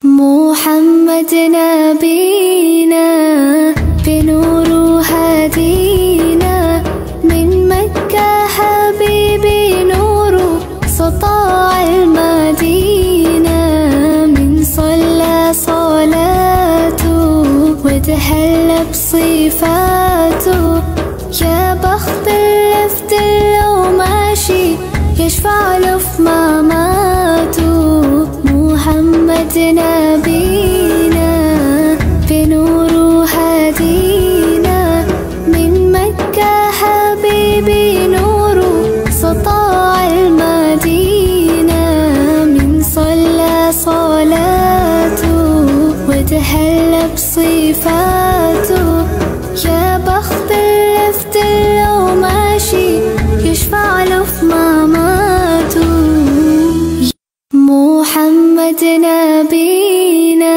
محمد نبينا بنور هدينا من مكة حبيبي نور سطاع المدينة من صلى صلاته وتهلى بصفاته يا بخت اللفت لو ماشي يشفع له في مماته محمد نبينا بنور هدينا من مكة حبيبي نور سطاع المدينة من صلى صلاته وتهلى بصفاته يا بخت اللفت لو ماشي يشفع له في مماته محمد نبينا